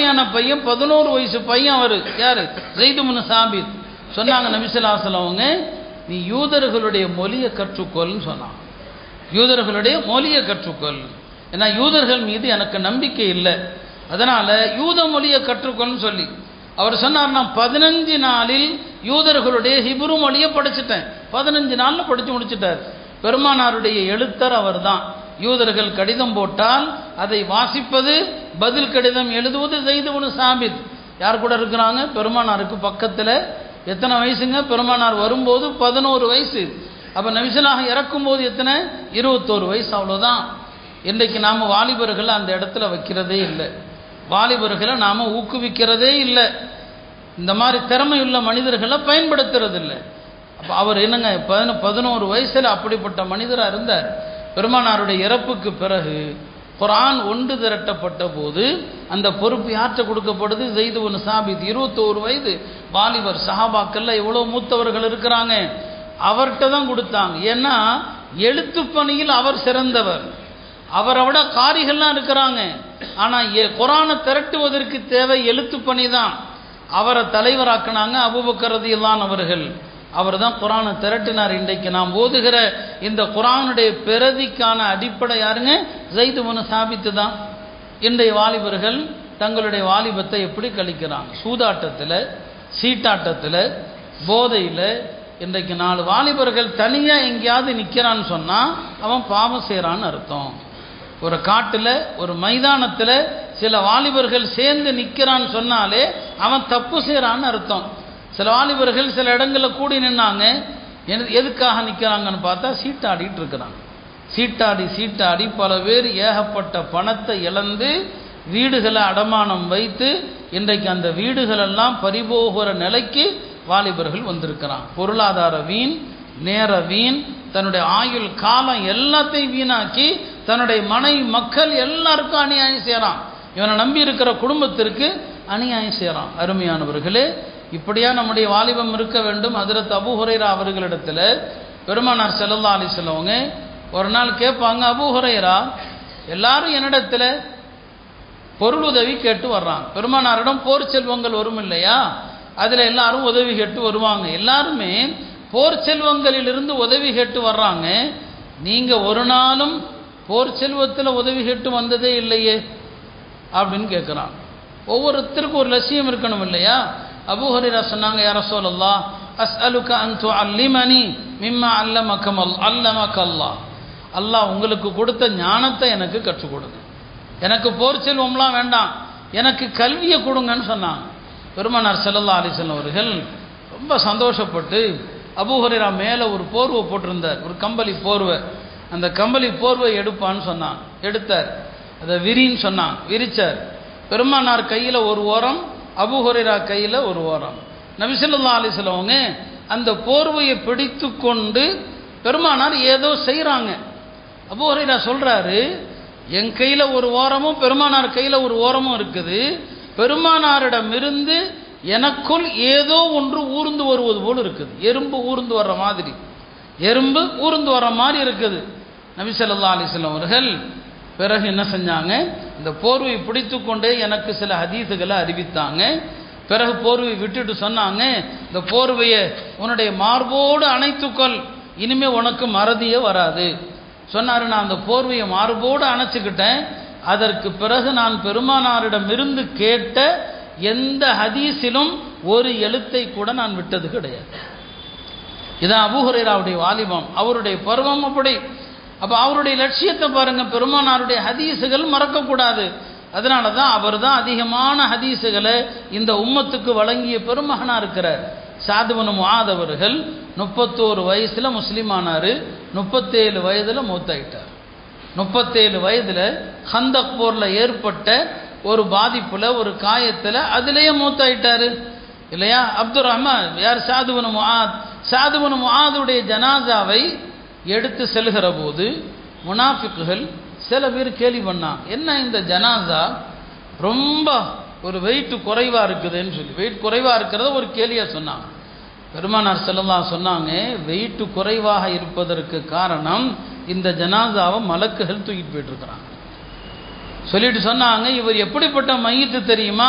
வயசாலியான பையன் பதினோரு வயசு பையன் அவர் யாரு ஜெய்து முன் சாபித் சொன்னாங்க நபிசுல்லாசலம் அவங்க நீ யூதர்களுடைய மொழியை கற்றுக்கொள்னு சொன்னான் யூதர்களுடைய மொழியை கற்றுக்கொள் ஏன்னா யூதர்கள் மீது எனக்கு நம்பிக்கை இல்லை அதனால யூத மொழியை கற்றுக்கொள்னு சொல்லி அவர் சொன்னார் நான் பதினஞ்சு நாளில் யூதர்களுடைய ஹிப்ரு மொழியை படிச்சுட்டேன் பதினஞ்சு நாளில் படித்து முடிச்சிட்டார் பெருமானாருடைய எழுத்தர் அவர்தான் யூதர்கள் கடிதம் போட்டால் அதை வாசிப்பது பதில் கடிதம் எழுதுவது செய்து சாபித் யார் கூட இருக்கிறாங்க பெருமானாருக்கு பக்கத்தில் எத்தனை வயசுங்க பெருமானார் வரும்போது பதினோரு வயசு அப்போ நபிசலாக இறக்கும்போது எத்தனை இருபத்தோரு வயசு அவ்வளோதான் இன்றைக்கு நாம் வாலிபர்களை அந்த இடத்துல வைக்கிறதே இல்லை வாலிபர்களை நாம் ஊக்குவிக்கிறதே இல்லை இந்த மாதிரி திறமையுள்ள மனிதர்களை பயன்படுத்துறது இல்லை அப்போ அவர் என்னங்க பதின பதினோரு வயசில் அப்படிப்பட்ட மனிதராக இருந்தார் பெருமானாருடைய இறப்புக்கு பிறகு குரான் ஒன்று திரட்டப்பட்ட போது அந்த பொறுப்பு யாற்ற கொடுக்கப்படுது ஜெய்து ஒன்று சாபித் இருபத்தோரு வயது வாலிபர் சஹாபாக்கள்ல எவ்வளோ மூத்தவர்கள் இருக்கிறாங்க அவர்கிட்ட தான் கொடுத்தாங்க ஏன்னா எழுத்து பணியில் அவர் சிறந்தவர் அவரை விட காரிகள்லாம் இருக்கிறாங்க ஆனால் குரானை திரட்டுவதற்கு தேவை எழுத்து பணி தான் அவரை தலைவராக்கினாங்க அபுபக்கரதியில்லான் அவர்கள் அவர் தான் குரானை திரட்டினார் இன்றைக்கு நாம் ஓதுகிற இந்த குரானுடைய பிரதிக்கான அடிப்படை யாருங்க ஜெய்து முனு சாபித்து தான் இன்றைய வாலிபர்கள் தங்களுடைய வாலிபத்தை எப்படி கழிக்கிறாங்க சூதாட்டத்தில் சீட்டாட்டத்தில் போதையில் இன்றைக்கு நாலு வாலிபர்கள் தனியாக எங்கேயாவது நிற்கிறான்னு சொன்னால் அவன் பாவம் செய்கிறான்னு அர்த்தம் ஒரு காட்டில் ஒரு மைதானத்தில் சில வாலிபர்கள் சேர்ந்து நிற்கிறான்னு சொன்னாலே அவன் தப்பு செய்கிறான்னு அர்த்தம் சில வாலிபர்கள் சில இடங்களில் கூடி நின்னாங்க எதுக்காக நிற்கிறாங்கன்னு பார்த்தா சீட்டாடிட்டு இருக்கிறாங்க சீட்டாடி சீட்டாடி பல பேர் ஏகப்பட்ட பணத்தை இழந்து வீடுகளை அடமானம் வைத்து இன்றைக்கு அந்த வீடுகளெல்லாம் பறிபோகிற நிலைக்கு வாலிபர்கள் வந்திருக்கிறான் பொருளாதார வீண் நேர வீண் தன்னுடைய ஆயுள் காலம் எல்லாத்தையும் வீணாக்கி தன்னுடைய மனை மக்கள் எல்லாருக்கும் அநியாயம் செய்கிறான் இவனை நம்பி இருக்கிற குடும்பத்திற்கு அநியாயம் செய்கிறான் அருமையானவர்களே இப்படியா நம்முடைய வாலிபம் இருக்க வேண்டும் அதிரத் அபு ஹுரைரா அவர்களிடத்தில் பெருமானார் செல்லல்லா அலி செல்லவங்க ஒரு நாள் கேட்பாங்க அபு ஹுரைரா எல்லாரும் என்னிடத்துல பொருள் உதவி கேட்டு வர்றாங்க பெருமானாரிடம் போர் செல்வங்கள் வரும் இல்லையா அதில் எல்லாரும் உதவி கேட்டு வருவாங்க எல்லாருமே போர் செல்வங்களிலிருந்து உதவி கேட்டு வர்றாங்க நீங்கள் ஒரு நாளும் போர் செல்வத்தில் உதவி கேட்டு வந்ததே இல்லையே அப்படின்னு கேட்குறான் ஒவ்வொருத்தருக்கும் ஒரு லட்சியம் இருக்கணும் இல்லையா அபுஹரிரா சொன்னாங்க யார சொல்லல்லா அஸ் அலுக்க அந்து அல்லிமணி மிம்மா அல்லமக்கம் அல் அல்லமக்கல்லா அல்லாஹ் உங்களுக்கு கொடுத்த ஞானத்தை எனக்கு கற்றுக் கொடுங்க எனக்கு போர் செல்வம்லாம் வேண்டாம் எனக்கு கல்வியை கொடுங்கன்னு சொன்னாங்க பெருமனார் செல்லல்லா அலிசன் அவர்கள் ரொம்ப சந்தோஷப்பட்டு அபுஹரிரா மேலே ஒரு போர்வை போட்டிருந்தார் ஒரு கம்பளி போர்வை அந்த கம்பளி போர்வை எடுப்பான்னு சொன்னான் எடுத்தார் அதை விரின்னு சொன்னான் விரிச்சார் பெருமானார் கையில் ஒரு ஓரம் அபுஹரிரா கையில் ஒரு ஓரம் நபிசல்லா அலிஸ்லவங்க அந்த போர்வையை பிடித்து கொண்டு பெருமானார் ஏதோ செய்கிறாங்க அபுஹரிரா சொல்கிறாரு என் கையில் ஒரு ஓரமும் பெருமானார் கையில் ஒரு ஓரமும் இருக்குது பெருமானாரிடமிருந்து எனக்குள் ஏதோ ஒன்று ஊர்ந்து வருவது போல் இருக்குது எறும்பு ஊர்ந்து வர்ற மாதிரி எறும்பு ஊர்ந்து வர்ற மாதிரி இருக்குது நபிசல்லா அலிஸ்லாம் அவர்கள் பிறகு என்ன செஞ்சாங்க இந்த போர்வை பிடித்து கொண்டே எனக்கு சில ஹதீஸுகளை அறிவித்தாங்க பிறகு போர்வை விட்டுட்டு சொன்னாங்க இந்த போர்வையை உன்னுடைய மார்போடு அணைத்துக்கொள் இனிமே உனக்கு மறதியே வராது சொன்னார் நான் அந்த போர்வையை மார்போடு அணைச்சிக்கிட்டேன் அதற்கு பிறகு நான் பெருமானாரிடமிருந்து கேட்ட எந்த ஹதீஸிலும் ஒரு எழுத்தை கூட நான் விட்டது கிடையாது இதான் அபுஹுரேராவுடைய வாலிபம் அவருடைய பருவம் அப்படி அப்போ அவருடைய லட்சியத்தை பாருங்க பெருமானாருடைய ஹதீஸுகள் மறக்கக்கூடாது அதனால தான் அவர் தான் அதிகமான ஹதீஸுகளை இந்த உம்மத்துக்கு வழங்கிய பெருமகனாக இருக்கிறார் சாதுவனு முகாதவர்கள் முப்பத்தோரு வயசில் முஸ்லீம் ஆனார் முப்பத்தேழு வயதில் மூத்தாயிட்டார் முப்பத்தேழு வயதில் ஹந்தக் போரில் ஏற்பட்ட ஒரு பாதிப்பில் ஒரு காயத்தில் அதுலேயே மூத்தாயிட்டார் இல்லையா அப்துல் ரஹ்மான் யார் சாதுவனு முஆத் சாதுவனு முஆதுடைய ஜனாசாவை எடுத்து செல்கிற போது முனாஃபிக்குகள் சில பேர் கேலி பண்ணான் என்ன இந்த ஜனாசா ரொம்ப ஒரு வெயிட் குறைவாக இருக்குதுன்னு சொல்லி வெயிட் குறைவாக இருக்கிறத ஒரு கேலியாக சொன்னாங்க பெருமானார் செல்லலாம் சொன்னாங்க வெயிட் குறைவாக இருப்பதற்கு காரணம் இந்த ஜனாசாவை மலக்குகள் தூக்கிட்டு போயிட்டு இருக்கிறாங்க சொல்லிட்டு சொன்னாங்க இவர் எப்படிப்பட்ட மையத்து தெரியுமா